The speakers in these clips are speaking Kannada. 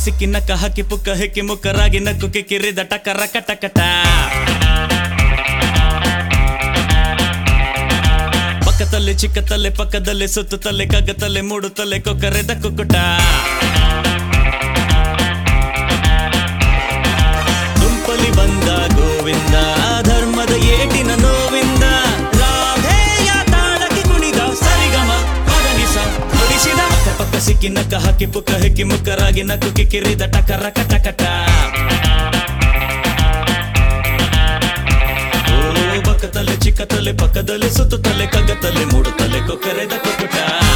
ಸಿಕ್ಕಿ ನಕ್ಕ ಹಾಕಿ ಪುಕ್ಕ ಹೆಕ್ಕಿ ಮುಕ್ಕರಾಗಿ ನಕ್ಕು ಕಿಕ್ಕಿರಿದ ಟಕರ ಕಟಕಟ ಪಕ್ಕದಲ್ಲಿ ಚಿಕ್ಕತಲ್ಲೆ ಪಕ್ಕದಲ್ಲಿ ಸುತ್ತುತ್ತಲೆ ಕಗ್ಗತಲ್ಲೆ ಮೂಡುತ್ತಲೆ ಕೊಕ್ಕರೆದ ಕುಕ್ಕುಟ ಗುಂಪಲಿ ಬಂದ ಗೋವಿಂದ ಧರ್ಮದ ಏಟಿನ ನೋವಿಂದ ರಾಧೇಯ ತಾಳಕ್ಕೆ ಕುಣಿದ ಸರಿಗಮ ಪದನಿಸ ನುಡಿಸಿದ ಅಕ್ಕ ಪಕ್ಕ ಸಿಕ್ಕಿ ನಕ್ಕ ಹಾಕಿ ಪುಕ್ಕ ಹೆಕ್ಕಿ ಮುಕ್ಕರಾಗಿ ನಕ್ಕು ಕಿಕ್ಕಿರಿದ ಟಕರ ಕಟಕಟ ಓ ಪಕ್ಕದಲ್ಲೇ ಚಿಕ್ಕತಲೆ ಪಕ್ಕದಲ್ಲಿ ಸುತ್ತುತ್ತಲೆ ಕಗ್ಗತಲೆ ಮೂಡುತ್ತಲೆ ಕೊಕ್ಕರೆದ ಕೊಕ್ಕುಟ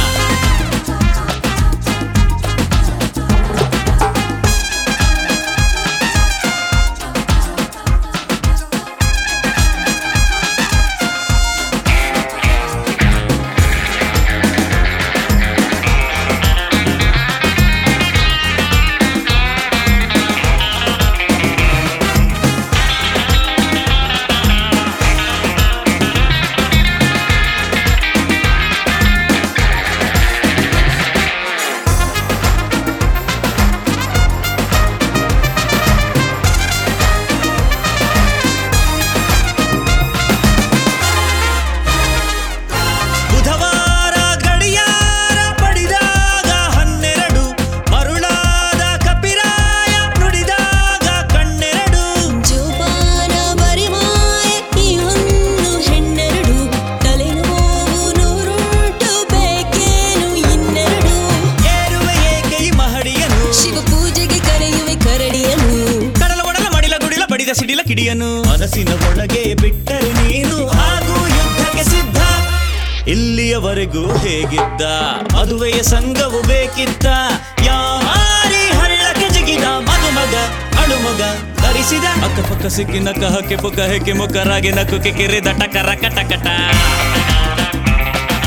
ಬುಧವಾರ ಗಡಿಯಾರ ಪಡಿದಾಗ ಹನ್ನೆರಡು ಮರುಳಾದ ಕಪಿರಾಯ ನುಡಿದಾಗ ಕಣ್ಣೆರಡು ಜೋಪಾನ ಬರಿಮಾಯ ಈ ಒಂದು ಹೆಣ್ಣೆರಡು ತಲೆನೋವು ನೂರುಂಟು ಬೇಕೇನು ಇನ್ನೆರಡು ಏರುವೆ ಏಕೆ ಈ ಮಹಡಿಯನು ಶಿವ ಪೂಜೆಗೆ ಕರೆಯುವೆ ಕರಡಿಯನು ಕಡಲ ಒಡಲ ಮಡಿಲ ಗುಡಿಲ ಬಡಿದ ಸಿಡಿಲ ಕಿಡಿಯನು ಮನಸ್ಸಿನ ಒಳಗೆ ಬಿಟ್ಟರೆ ನೀನು ಹಾಗೂ ಯುದ್ಧಕ್ಕೆ ಸಿದ್ಧ ಇಲ್ಲಿಯವರೆಗೂ ಹೇಗಿದ್ದ ಮದುವೆಯ ಸಂಘವು ಬೇಕಿತ್ತ ಯಾರಿ ಹಳ್ಳಕ್ಕೆ ಜಿಗಿದ ಮಗುಮಗ ಅಳುಮಗ ಧರಿಸಿದ ಅಕ್ಕಪಕ್ಕ ಸಿಕ್ಕಿ ನಕ್ಕ ಹಕ್ಕೆ ಪುಕ್ಕ ಹೆಕ್ಕೆ ಮುಕ್ಕರಾಗಿ ನಕ್ಕು ಕಿರಿದ ಟಕರ ಕಟಕಟ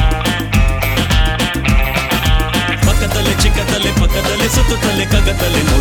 ಪಕ್ಕದಲ್ಲಿ ಚಿಕ್ಕತಲೆ ಪಕ್ಕದಲ್ಲಿ ಸುತ್ತುತ್ತಲೆ ಕಗ್ಗತಲೆ